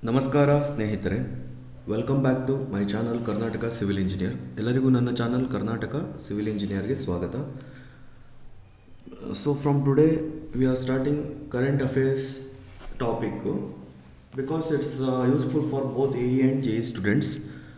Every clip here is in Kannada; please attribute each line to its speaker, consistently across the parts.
Speaker 1: ನಮಸ್ಕಾರ ಸ್ನೇಹಿತರೆ welcome back to my channel Karnataka civil engineer ಎಲ್ಲರಿಗೂ ನನ್ನ ಚಾನಲ್ ಕರ್ನಾಟಕ ಸಿವಿಲ್ ಇಂಜಿನಿಯರ್ಗೆ ಸ್ವಾಗತ so from today we are starting current affairs topic because it's useful for both A and J E students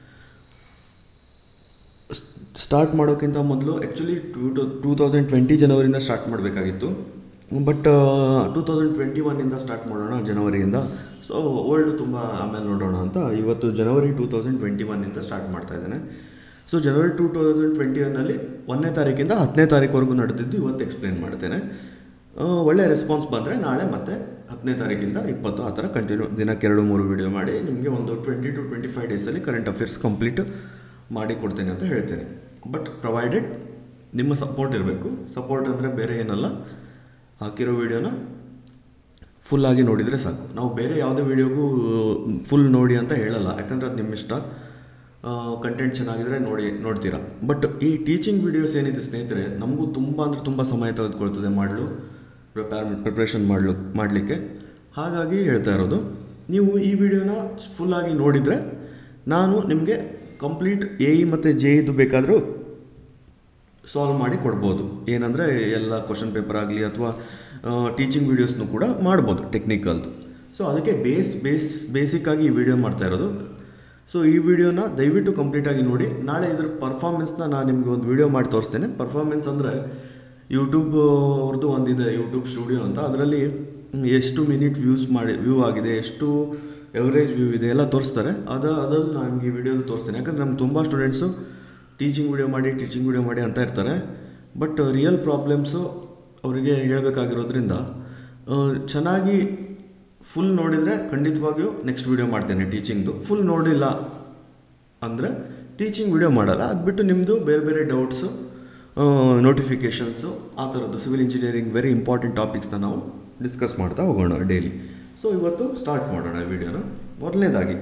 Speaker 1: start ಮಾಡೋಕ್ಕಿಂತ ಮೊದಲು actually two two two thousand twenty ಜನವರಿಯಿಂದ ಸ್ಟಾರ್ಟ್ ಮಾಡಬೇಕಾಗಿತ್ತು ಬಟ್ ಟೂ ತೌಸಂಡ್ ಟ್ವೆಂಟಿ ಒನ್ನಿಂದ ಸ್ಟಾರ್ಟ್ ಮಾಡೋಣ ಜನವರಿಯಿಂದ ಸೊ ಓಲ್ಡ್ ತುಂಬ ಆಮೇಲೆ ನೋಡೋಣ ಅಂತ ಇವತ್ತು ಜನವರಿ ಟೂ ತೌಸಂಡ್ ಟ್ವೆಂಟಿ ಒನ್ನಿಂದ ಸ್ಟಾರ್ಟ್ ಮಾಡ್ತಾ ಇದ್ದೇನೆ so January two thousand twenty ಒನ್ನಲ್ಲಿ ಒಂದನೇ ತಾರೀಕಿಂದ ಹತ್ತನೇ ತಾರೀಕುವರೆಗೂ ನಡೆದಿದ್ದು ಇವತ್ತು ಎಕ್ಸ್ಪ್ಲೇನ್ ಮಾಡ್ತೇನೆ ಆ, ಒಳ್ಳೆ ರೆಸ್ಪಾನ್ಸ್ ಬಂದರೆ ನಾಳೆ ಮತ್ತೆ ಹತ್ತನೇ ತಾರೀಕಿಂದ ಇಪ್ಪತ್ತು ಆ ಥರ ಕಂಟಿನ್ಯೂ ದಿನಕ್ಕೆ ಎರಡು ಮೂರು ವೀಡಿಯೋ ಮಾಡಿ ನಿಮಗೆ ಒಂದು ಟ್ವೆಂಟಿ ಟು ಟ್ವೆಂಟಿ ಫೈವ್ ಡೇಸಲ್ಲಿ ಕರೆಂಟ್ ಅಫೇರ್ಸ್ ಕಂಪ್ಲೀಟ್ ಮಾಡಿ ಕೊಡ್ತೇನೆ ಅಂತ ಹೇಳ್ತೇನೆ ಬಟ್ ಪ್ರೊವೈಡೆಡ್ ನಿಮ್ಮ ಸಪೋರ್ಟ್ ಇರಬೇಕು ಸಪೋರ್ಟ್ ಅಂದರೆ ಬೇರೆ ಏನಲ್ಲ ಹಾಕಿರೋ ವೀಡಿಯೋನ ಫುಲ್ಲಾಗಿ ನೋಡಿದರೆ ಸಾಕು ನಾವು ಬೇರೆ ಯಾವುದೇ ವೀಡಿಯೋಗೂ ಫುಲ್ ನೋಡಿ ಅಂತ ಹೇಳಲ್ಲ ಯಾಕಂದರೆ ಅದು ನಿಮ್ಮ ಇಷ್ಟ ಕಂಟೆಂಟ್ ಚೆನ್ನಾಗಿದ್ರೆ ನೋಡಿ ನೋಡ್ತೀರಾ ಬಟ್ ಈ ಟೀಚಿಂಗ್ ವೀಡಿಯೋಸ್ ಏನಿದೆ ಸ್ನೇಹಿತರೆ ನಮಗೂ ತುಂಬ ಅಂದರೆ ತುಂಬ ಸಮಯ ತೆಗೆದುಕೊಳ್ತದೆ ಮಾಡಲು ಪ್ರಿಪೇರ್ ಪ್ರಿಪ್ರೇಷನ್ ಮಾಡಲು ಮಾಡಲಿಕ್ಕೆ ಹಾಗಾಗಿ ಹೇಳ್ತಾ ಇರೋದು ನೀವು ಈ ವಿಡಿಯೋನ ಫುಲ್ಲಾಗಿ ನೋಡಿದರೆ ನಾನು ನಿಮಗೆ ಕಂಪ್ಲೀಟ್ ಎ ಇ ಮತ್ತು ಜೆ ಇದು ಬೇಕಾದರೂ ಸಾಲ್ವ್ ಮಾಡಿ ಕೊಡ್ಬೋದು ಏನಂದರೆ ಎಲ್ಲ ಕ್ವಶನ್ ಪೇಪರ್ ಆಗಲಿ ಅಥವಾ ಟೀಚಿಂಗ್ ವೀಡಿಯೋಸ್ನು ಕೂಡ ಮಾಡ್ಬೋದು ಟೆಕ್ನಿಕಲ್ದು ಸೊ ಅದಕ್ಕೆ ಬೇಸ್ ಬೇಸ್ ಬೇಸಿಕ್ಕಾಗಿ ಈ ವಿಡಿಯೋ ಮಾಡ್ತಾ ಇರೋದು ಸೊ ಈ ವಿಡಿಯೋನ ದಯವಿಟ್ಟು ಕಂಪ್ಲೀಟಾಗಿ ನೋಡಿ ನಾಳೆ ಇದ್ರ ಪರ್ಫಾರ್ಮೆನ್ಸ್ನ ನಾನು ನಿಮಗೆ ಒಂದು ವಿಡಿಯೋ ಮಾಡಿ ತೋರಿಸ್ತೇನೆ ಪರ್ಫಾರ್ಮೆನ್ಸ್ ಅಂದರೆ ಯೂಟ್ಯೂಬ್ ಅವ್ರದ್ದು ಒಂದಿದೆ ಯೂಟ್ಯೂಬ್ ಸ್ಟುಡಿಯೋ ಅಂತ ಅದರಲ್ಲಿ ಎಷ್ಟು ಮಿನಿಟ್ ವ್ಯೂಸ್ ಮಾಡಿ ವ್ಯೂ ಆಗಿದೆ ಎಷ್ಟು ಎವರೇಜ್ ವ್ಯೂ ಇದೆ ಎಲ್ಲ ತೋರಿಸ್ತಾರೆ ಅದು ಅದನ್ನು ನಾನು ನಿಮಗೆ ಈ ವಿಡಿಯೋದು ತೋರಿಸ್ತೇನೆ ಯಾಕಂದರೆ ನಮ್ಗೆ ತುಂಬ ಸ್ಟೂಡೆಂಟ್ಸು ಟೀಚಿಂಗ್ ವಿಡಿಯೋ ಮಾಡಿ ಟೀಚಿಂಗ್ ವಿಡಿಯೋ ಮಾಡಿ ಅಂತ ಇರ್ತಾರೆ ಬಟ್ ರಿಯಲ್ ಪ್ರಾಬ್ಲಮ್ಸು ಅವರಿಗೆ ಹೇಳಬೇಕಾಗಿರೋದ್ರಿಂದ ಆ, ಚೆನ್ನಾಗಿ ಫುಲ್ ನೋಡಿದರೆ ಖಂಡಿತವಾಗಿಯೂ ನೆಕ್ಸ್ಟ್ ವಿಡಿಯೋ ಮಾಡ್ತೇನೆ ಟೀಚಿಂಗ್ದು ಫುಲ್ ನೋಡಿಲ್ಲ ಅಂದರೆ ಟೀಚಿಂಗ್ ವಿಡಿಯೋ ಮಾಡಲ್ಲ ಅದು ಬಿಟ್ಟು ನಿಮ್ಮದು ಬೇರೆ ಬೇರೆ ಡೌಟ್ಸು ನೋಟಿಫಿಕೇಷನ್ಸು ಆ ಥರದ್ದು ಸಿವಿಲ್ ಇಂಜಿನಿಯರಿಂಗ್ ವೆರಿ ಇಂಪಾರ್ಟೆಂಟ್ ಟಾಪಿಕ್ಸ್ನ ನಾವು ಡಿಸ್ಕಸ್ ಮಾಡ್ತಾ ಹೋಗೋಣ ಡೈಲಿ ಸೊ ಇವತ್ತು ಸ್ಟಾರ್ಟ್ ಮಾಡೋಣ ವಿಡಿಯೋನ ಮೊದಲನೇದಾಗಿ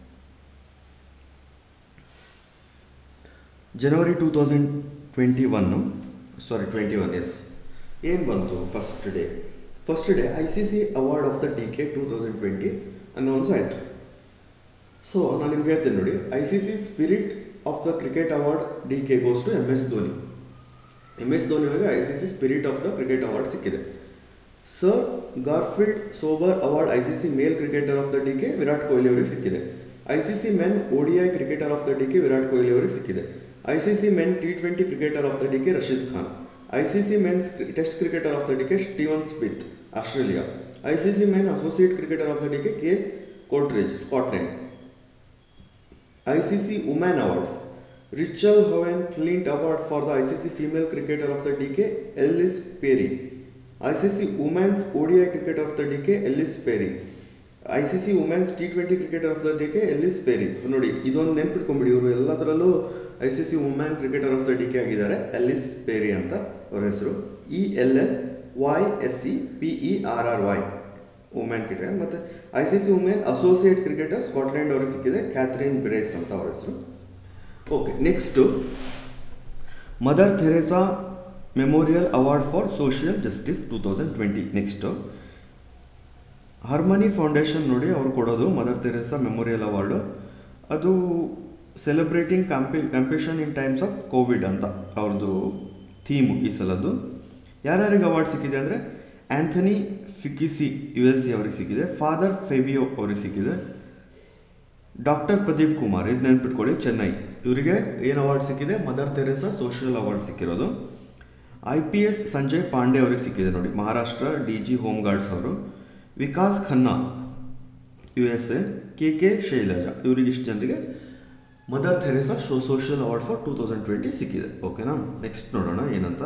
Speaker 1: January two thousand twenty one sorry twenty one ಎಸ್ ಏನು ಬಂತು first day first day I C C award of the decade two thousand twenty announce ಆಯಿತು ಸೊ ನಾನು ನಿಮ್ಗೆ ಹೇಳ್ತೇನೆ ನೋಡಿ I C C spirit of the cricket award decade goes to M S Dhoni M S Dhoni ಅವರಿಗೆ I C C spirit of the cricket award ಸಿಕ್ಕಿದೆ sir Garfield Sober award I C C male cricketer of the decade Virat Kohli ಅವರಿಗೆ ಸಿಕ್ಕಿದೆ I C C men ODI cricketer of the decade Virat Kohli ಅವರಿಗೆ ಸಿಕ್ಕಿದೆ I C C men T twenty cricketer of the decade Rashid Khan I C C men's test cricketer of the decade Steven Smith Australia I C C men associate cricketer of the decade K Coetzer Scotland ICC Women Awards. Rachel Hoven Flint Award for the ICC Female Cricketer of the Decade, Ellis Perry. ICC Women's ODI Cricketer of the Decade, Ellis Perry. ICC Women's T20 Cricketer of the Decade, Ellis Perry. ನೋಡಿ ಇದೊಂದು ನೆನ್ಪಿಟ್ಕೊಂಬಿಡಿ ಇವರು ಎಲ್ಲದರಲ್ಲೂ I C C women cricketer of the decade ಆಗಿದ್ದಾರೆ ಎಲ್ಲಿಸ್ ಪೇರಿ ಅಂತ ಅವ್ರ ಹೆಸರು E L L Y S C P E R R Y women cricketer ಮತ್ತು I C C women associate cricketer Scotland ಅವ್ರಿಗೆ ಸಿಕ್ಕಿದೆ ಕ್ಯಾಥರಿನ್ ಬ್ರೇಸ್ ಅಂತ ಅವ್ರ ಹೆಸರು okay next mother Teresa memorial award for social justice two thousand twenty next harmony foundation ನೋಡಿ ಅವ್ರು ಕೊಡೋದು ಮದರ್ ತೆರೇಸಾ ಮೆಮೋರಿಯಲ್ ಅವಾರ್ಡು ಅದು ಸೆಲೆಬ್ರೇಟಿಂಗ್ ಕ್ಯಾಂಪೇ compassion in times of COVID ಅಂತ ಅವ್ರದ್ದು ಥೀಮು ಈ ಸಲದ್ದು ಯಾರ್ಯಾರಿಗೆ ಅವಾರ್ಡ್ ಸಿಕ್ಕಿದೆ ಅಂದರೆ Anthony Fauci U S C ಅವ್ರಿಗೆ ಸಿಕ್ಕಿದೆ ಫಾದರ್ ಫೆಬಿಯೋ ಅವ್ರಿಗೆ ಸಿಕ್ಕಿದೆ ಡಾಕ್ಟರ್ ಪ್ರದೀಪ್ ಕುಮಾರ್ ಇದು ನೆನ್ಪಿಟ್ಕೊಳ್ಳಿ ಚೆನ್ನೈ ಇವರಿಗೆ ಏನು ಅವಾರ್ಡ್ ಸಿಕ್ಕಿದೆ ಮದರ್ ತೆರೇಸಾ ಸೋಷಿಯಲ್ ಅವಾರ್ಡ್ ಸಿಕ್ಕಿರೋದು I P S Sanjay Pandey ಅವ್ರಿಗೆ ಸಿಕ್ಕಿದೆ ನೋಡಿ Maharashtra D G home guards ಅವರು Vikas Khanna U S A K K Shailaja ಇವರಿಗೆ ಇಷ್ಟು ಜನರಿಗೆ mother Teresa show social award for two thousand twenty ಸಿಕ್ಕಿದೆ ಓಕೆನಾ ನೆಕ್ಸ್ಟ್ ನೋಡೋಣ ಏನಂತ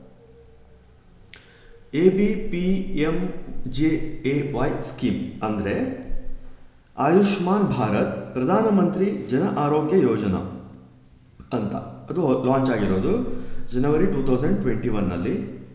Speaker 1: A B P M J A Y scheme ಅಂದರೆ ಆಯುಷ್ಮಾನ್ ಭಾರತ್ ಪ್ರಧಾನಮಂತ್ರಿ ಜನ ಆರೋಗ್ಯ ಯೋಜನಾ ಅಂತ ಅದು ಲಾಂಚ್ ಆಗಿರೋದು ಜನವರಿ ಟೂ ತೌಸಂಡ್ ಟ್ವೆಂಟಿ ಒನ್ನಲ್ಲಿ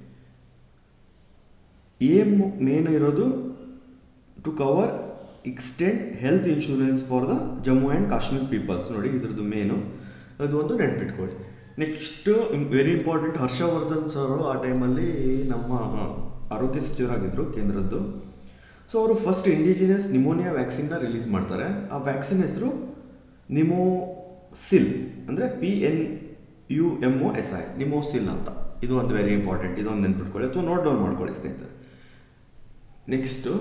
Speaker 1: ಏಮ್ ಮೇನ್ ಇರೋದು to cover extend health insurance for the Jammu and Kashmir peoples ನೋಡಿ ಇದ್ರದ್ದು ಮೇನು ಅದು ಒಂದು ನೆನ್ಪಿಟ್ಕೊಳ್ಳಿ next very important Harshvardhan sir ಆ ಟೈಮಲ್ಲಿ ನಮ್ಮ ಆರೋಗ್ಯ ಸಚಿವರಾಗಿದ್ದರು ಕೇಂದ್ರದ್ದು ಸೊ ಅವರು ಫಸ್ಟ್ ಇಂಡಿಜಿನಿಯಸ್ ನಿಮೋನಿಯಾ ವ್ಯಾಕ್ಸಿನ್ನ ರಿಲೀಸ್ ಮಾಡ್ತಾರೆ ಆ ವ್ಯಾಕ್ಸಿನ್ ಹೆಸರು ನಿಮೋಸಿಲ್ ಅಂದರೆ P N U M O S I Pneumosil ಅಂತ ಇದು ಒಂದು ವೆರಿ ಇಂಪಾರ್ಟೆಂಟ್ ಇದೊಂದು ನೆನ್ಪಿಟ್ಕೊಳ್ಳಿ ಅಥವಾ ನೋಟ್ ಡೌನ್ ಮಾಡ್ಕೊಳ್ಳಿ ಸ್ನೇಹಿತರೆ ನೆಕ್ಸ್ಟು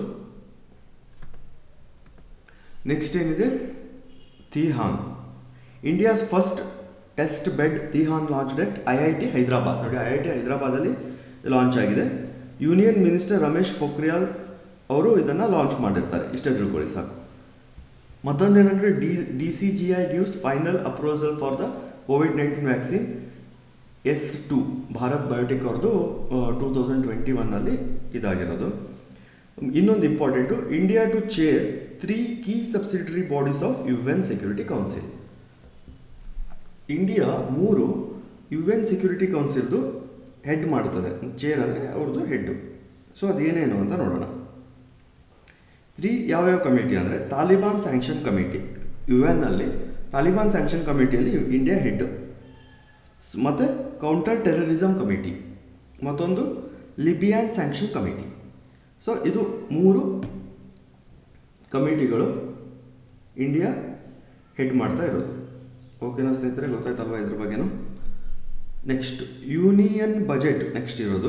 Speaker 1: ನೆಕ್ಸ್ಟ್ ಏನಿದೆ Tihan India's first test bed Tihan launched I I T Hyderabad ನೋಡಿ ಐ ಐ ಟಿ ಹೈದರಾಬಾದಲ್ಲಿ ಲಾಂಚ್ ಆಗಿದೆ ಯೂನಿಯನ್ ಮಿನಿಸ್ಟರ್ ರಮೇಶ್ ಪೋಖ್ರಿಯಾಲ್ ಅವರು ಇದನ್ನು ಲಾಂಚ್ ಮಾಡಿರ್ತಾರೆ ಇಷ್ಟೇ ತಿಳ್ಕೊಳ್ಳಿ ಸಾಕು ಮತ್ತೊಂದೇನೆಂದರೆ D D C G I gives final approval for the COVID nineteen vaccines to Bharat Biotech ಅವ್ರದ್ದು ಟೂ ತೌಸಂಡ್ ಟ್ವೆಂಟಿ ಒನ್ನಲ್ಲಿ ಇದಾಗಿರೋದು ಇನ್ನೊಂದು important India to chair three key subsidiary bodies of U N security council India ಮೂರು ಯು ಎನ್ ಸೆಕ್ಯೂರಿಟಿ ಕೌನ್ಸಿಲ್ದು ಹೆಡ್ ಮಾಡ್ತದೆ ಚೇರ್ ಅಂದರೆ ಅವ್ರದ್ದು ಹೆಡ್ಡು ಸೊ ಅದೇನೇನು ಅಂತ ನೋಡೋಣ ತ್ರೀ ಯಾವ್ಯಾವ ಕಮಿಟಿ ಅಂದರೆ ತಾಲಿಬಾನ್ ಸ್ಯಾಂಕ್ಷನ್ ಕಮಿಟಿ ಯು ಎನ್ನಲ್ಲಿ ತಾಲಿಬಾನ್ ಸ್ಯಾಂಕ್ಷನ್ ಕಮಿಟಿಯಲ್ಲಿ ಇಂಡಿಯಾ ಹೆಡ್ ಮತ್ತು ಕೌಂಟರ್ ಟೆರರಿಸಮ್ ಕಮಿಟಿ ಮತ್ತೊಂದು ಲಿಬಿಯಾನ್ ಸ್ಯಾಂಕ್ಷನ್ ಕಮಿಟಿ ಸೊ ಇದು ಮೂರು ಕಮಿಟಿಗಳು ಇಂಡಿಯಾ ಹೆಡ್ ಮಾಡ್ತಾ ಇರೋದು ಓಕೆನಾ ಸ್ನೇಹಿತರೆ ಗೊತ್ತಾಯ್ತಲ್ವಾ ಇದ್ರ ಬಗ್ಗೆನೂ ನೆಕ್ಸ್ಟ್ ಯೂನಿಯನ್ ಬಜೆಟ್ ನೆಕ್ಸ್ಟ್ ಇರೋದು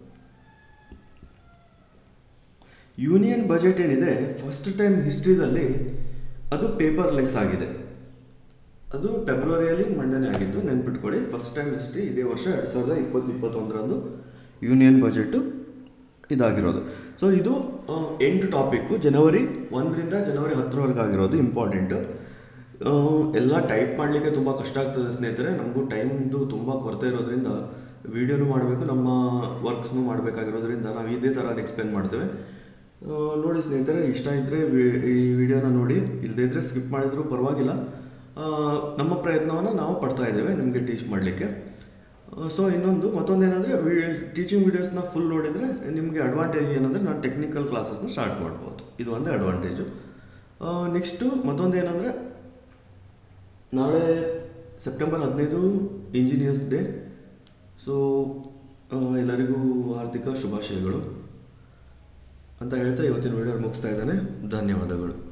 Speaker 1: ಯೂನಿಯನ್ ಬಜೆಟ್ ಏನಿದೆ ಫಸ್ಟ್ ಟೈಮ್ ಹಿಸ್ಟ್ರಿದಲ್ಲಿ ಅದು ಪೇಪರ್ಲೆಸ್ ಆಗಿದೆ ಅದು ಫೆಬ್ರವರಿಯಲ್ಲಿ ಮಂಡನೆ ಆಗಿತ್ತು ನೆನ್ಪಿಟ್ಕೊಳ್ಳಿ ಫಸ್ಟ್ ಟೈಮ್ ಹಿಸ್ಟ್ರಿ ಇದೇ ವರ್ಷ ಎರಡು ಸಾವಿರದ ಇಪ್ಪತ್ತು ಇಪ್ಪತ್ತೊಂದರಂದು ಯೂನಿಯನ್ ಬಜೆಟು ಇದಾಗಿರೋದು ಸೊ ಇದು ಆ, ಎಂಟು ಟಾಪಿಕ್ಕು ಜನವರಿ ಒಂದರಿಂದ ಜನವರಿ ಹತ್ತರವರೆಗೆ ಆಗಿರೋದು ಇಂಪಾರ್ಟೆಂಟು ಎಲ್ಲ ಟೈಪ್ ಮಾಡಲಿಕ್ಕೆ ತುಂಬ ಕಷ್ಟ ಆಗ್ತದೆ ಸ್ನೇಹಿತರೆ ನಮಗೂ ಟೈಮ್ದು ತುಂಬ ಕೊರತೆ ಇರೋದ್ರಿಂದ ವೀಡಿಯೋನು ಮಾಡಬೇಕು ನಮ್ಮ ವರ್ಕ್ಸ್ನು ಮಾಡಬೇಕಾಗಿರೋದ್ರಿಂದ ನಾವು ಇದೇ ಥರ ಎಕ್ಸ್ಪ್ಲೇನ್ ಮಾಡ್ತೇವೆ ಆ, ನೋಡಿ ಸ್ನೇಹಿತರೆ ಇಷ್ಟ ಇದ್ದರೆ ಈ ವಿಡಿಯೋನ ನೋಡಿ ಇಲ್ಲದೇ ಇದ್ದರೆ ಸ್ಕಿಪ್ ಮಾಡಿದರೂ ಪರವಾಗಿಲ್ಲ ಆ, ನಮ್ಮ ಪ್ರಯತ್ನವನ್ನು ನಾವು ಪಡ್ತಾ ಇದ್ದೇವೆ ನಿಮಗೆ ಟೀಚ್ ಮಾಡಲಿಕ್ಕೆ ಸೊ ಇನ್ನೊಂದು ಮತ್ತೊಂದೇನೆಂದರೆ ಟೀಚಿಂಗ್ ವೀಡಿಯೋಸ್ನ ಫುಲ್ ನೋಡಿದರೆ ನಿಮಗೆ ಅಡ್ವಾಂಟೇಜ್ ಏನಂದರೆ ನಾನು ಟೆಕ್ನಿಕಲ್ ಕ್ಲಾಸಸ್ನ ಸ್ಟಾರ್ಟ್ ಮಾಡ್ಬೋದು ಇದು ಒಂದು ಅಡ್ವಾಂಟೇಜು ನೆಕ್ಸ್ಟು ಮತ್ತೊಂದೇನೆಂದರೆ ನಾಳೆ ಸೆಪ್ಟೆಂಬರ್ ಹದಿನೈದು ಇಂಜಿನಿಯರ್ಸ್ ಡೇ ಸೊ ಎಲ್ಲರಿಗೂ ಹಾರ್ದಿಕ ಶುಭಾಶಯಗಳು ಅಂತ ಹೇಳ್ತಾ ಇವತ್ತಿನ ವಿಡಿಯೋ ಮುಗಿಸ್ತಾ ಇದ್ದಾನೆ ಧನ್ಯವಾದಗಳು